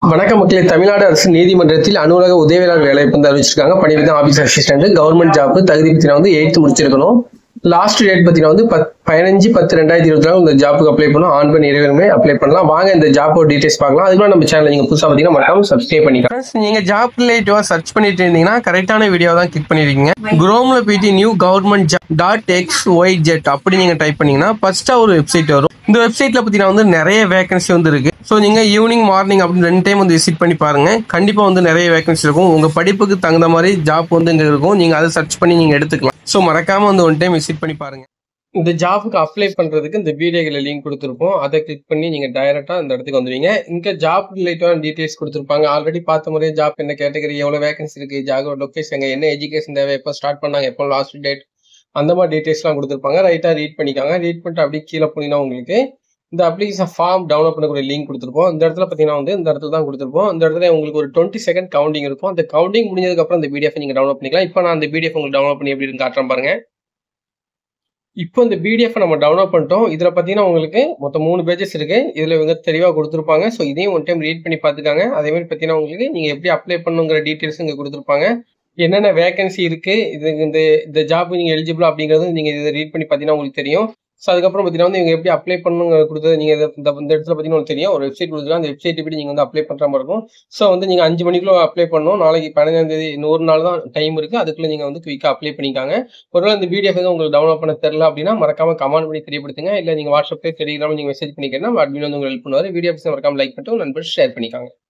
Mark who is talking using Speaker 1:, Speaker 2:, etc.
Speaker 1: வணக்கம் மக்களே தமிழ்நாடு அரசு நீதிமன்றத்தில் அலுவலக உதவியாளர் வேலை வந்து அறிவிச்சிருக்காங்க பணிவிதம் ஆபீஸ் அசிஸ்டன்ட் கவர்மெண்ட் ஜாப் தகுதி பத்தினா வந்து எயித்து முடிச்சிருக்கணும் லாஸ்ட் டேட் பத்தினா வந்து பத் பதினஞ்சு பத்து ரெண்டாயிரத்தி இருபத்தி நாலு இந்த ஜாப்புக்கு அப்ளை பண்ணணும் ஆன் பண்ணி இருவருமே அப்ளை பண்ணலாம் வாங்க இந்த ஜாப்போட டீடைல்ஸ் பார்க்கலாம் அதுக்கு நம்ம சேனல் நீங்க புதுசா பார்த்தீங்கன்னா மறக்காம சப்ஸ்கிரைப் பண்ணிக்கலாம் நீங்க ஜாப் ரிலேட்டிவா சர்ச் பண்ணிட்டு இருந்தீங்கன்னா கரெக்டான வீடியோ தான் கிளிக் பண்ணிருக்கீங்க குரோம்ல போயிட்டு new government job dot X Y Z அப்படி நீங்க டைப் பண்ணீங்கன்னா ஃபர்ஸ்டா ஒரு வெப்சைட் வரும் இந்த வெப்சைட்ல பார்த்தீங்கன்னா வந்து நிறைய வேகன்சி வந்து இருக்கு ஸோ நீங்க ஈவினிங் மார்னிங் அப்படின்னு ரெண்டு டைம் வந்து விசிட் பண்ணி பாருங்க கண்டிப்பா வந்து நிறைய வேகன்சி இருக்கும் உங்க படிப்புக்கு தகுந்த மாதிரி ஜாப் வந்து இங்க இருக்கும் நீங்க அதை சர்ச் பண்ணி நீங்க எடுத்துக்கலாம் ஸோ மறக்காம வந்து ஒன் டைம் விசிட் பண்ணி பாருங்க இந்த ஜாபுக்கு அப்ளை பண்றதுக்கு இந்த வீடியோல லிங்க் கொடுத்துருப்போம் அதை கிளிக் பண்ணி நீங்க டைரக்டா இந்த இடத்துக்கு வந்துடுவீங்க இங்க ஜாப் ரிலேட்டிவான டீடைல்ஸ் கொடுத்துருப்பாங்க ஆல்ரெடி பார்த்த முறையே ஜாப் என்ன கேட்டகரி எவ்வளவு வேகன்சி இருக்கு ஜாப் லொகேஷன் எங்க என்ன எஜுகேஷன் தேவை எப்போ ஸ்டார்ட் பண்ணாங்க எப்போ லாஸ்ட் டேட் அந்த மாதிரி டீடைல்ஸ்லாம் கொடுத்துருப்பாங்க ரைட்டா ரீட் பண்ணிக்காங்க ரீட் பண்ணிட்டு அப்படியே கீழே போனீங்கன்னா உங்களுக்கு இந்த அப்ளிகேஷன் ஃபார்ம் டவுன்லோட் பண்ணக்கூடிய லிங்க் கொடுத்துருப்போம் இந்த இடத்துல பார்த்தீங்கன்னா வந்து இந்த இடத்துல தான் கொடுத்துருப்போம் இந்த இடத்துல உங்களுக்கு ஒரு டுவெண்ட்டி செகண்ட் கவுண்டிங் இருக்கும் அந்த கவுண்டிங் முடிஞ்சதுக்கப்புறம் அந்த பிடிஎஃப் நீங்கள் டவுன்லோட் பண்ணிக்கலாம் இப்போ நான் அந்த பிடிஎஃப் உங்களுக்கு டவுன்லோட் பண்ணி எப்படி இருக்கு காட்டுறேன் பாருங்க இப்போ இந்த பிடிஎஃப் நம்ம டவுன்லோட் பண்ணிட்டோம் இதில் பார்த்தீங்கன்னா உங்களுக்கு மொத்தம் மூணு பேஜஸ் இருக்கு இதில் இவங்க தெளிவாக கொடுத்துருப்பாங்க ஸோ இதையும் ஒன் டைம் ரீட் பண்ணி பார்த்துக்காங்க அதே மாதிரி பார்த்தீங்கன்னா உங்களுக்கு நீங்கள் எப்படி அப்ளை பண்ணுங்கிற டீட்டெயில்ஸ் இங்கே கொடுத்துருப்பாங்க என்னென்ன வேகன்சி இருக்கு இது இந்த இந்த ஜாப் நீங்கள் எலிஜிபிள் அப்படிங்கிறது நீங்கள் இதை ரீட் பண்ணி பார்த்தீங்கன்னா உங்களுக்கு தெரியும் ஸோ அதுக்கப்புறம் பார்த்தீங்கன்னா வந்து இவங்க எப்படி அப்ளை பண்ணுங்க கொடுத்தது நீங்கள் இந்த இந்த இடத்துல பார்த்தீங்கன்னா உங்களுக்கு தெரியும் ஒரு வெப்சைட் கொடுத்துருக்காங்க அந்த வெப்சைட் எப்படி நீங்கள் வந்து அப்ளை பண்ணுற மாதிரி இருக்கும் ஸோ வந்து நீங்கள் அஞ்சு மணிக்குள்ள அப்ளை பண்ணணும் நாளைக்கு பதினஞ்சாம் தேதி இன்னொரு நாள் தான் டைம் இருக்குது அதுக்குள்ளே நீங்கள் வந்து குயிக்காக அப்ளை பண்ணிக்காங்க ஒருவேளை இந்த பிடிஎஃப் எதுவும் உங்களுக்கு டவுன்லோட் பண்ண தெரில அப்படின்னா மறக்காம கமெண்ட் பண்ணி தெரியப்படுத்துங்க இல்லை நீங்கள் வாட்ஸ்அப்லேயே டெலிகிராம் நீங்கள் மெசேஜ் பண்ணிக்கிறேன்னா அட்மின் வந்து உங்களுக்கு ஹெல்ப் பண்ணுவார் வீடியோ மறக்காம லைக் பண்ணிட்டு நண்பர் ஷேர் பண்ணிக்காங்க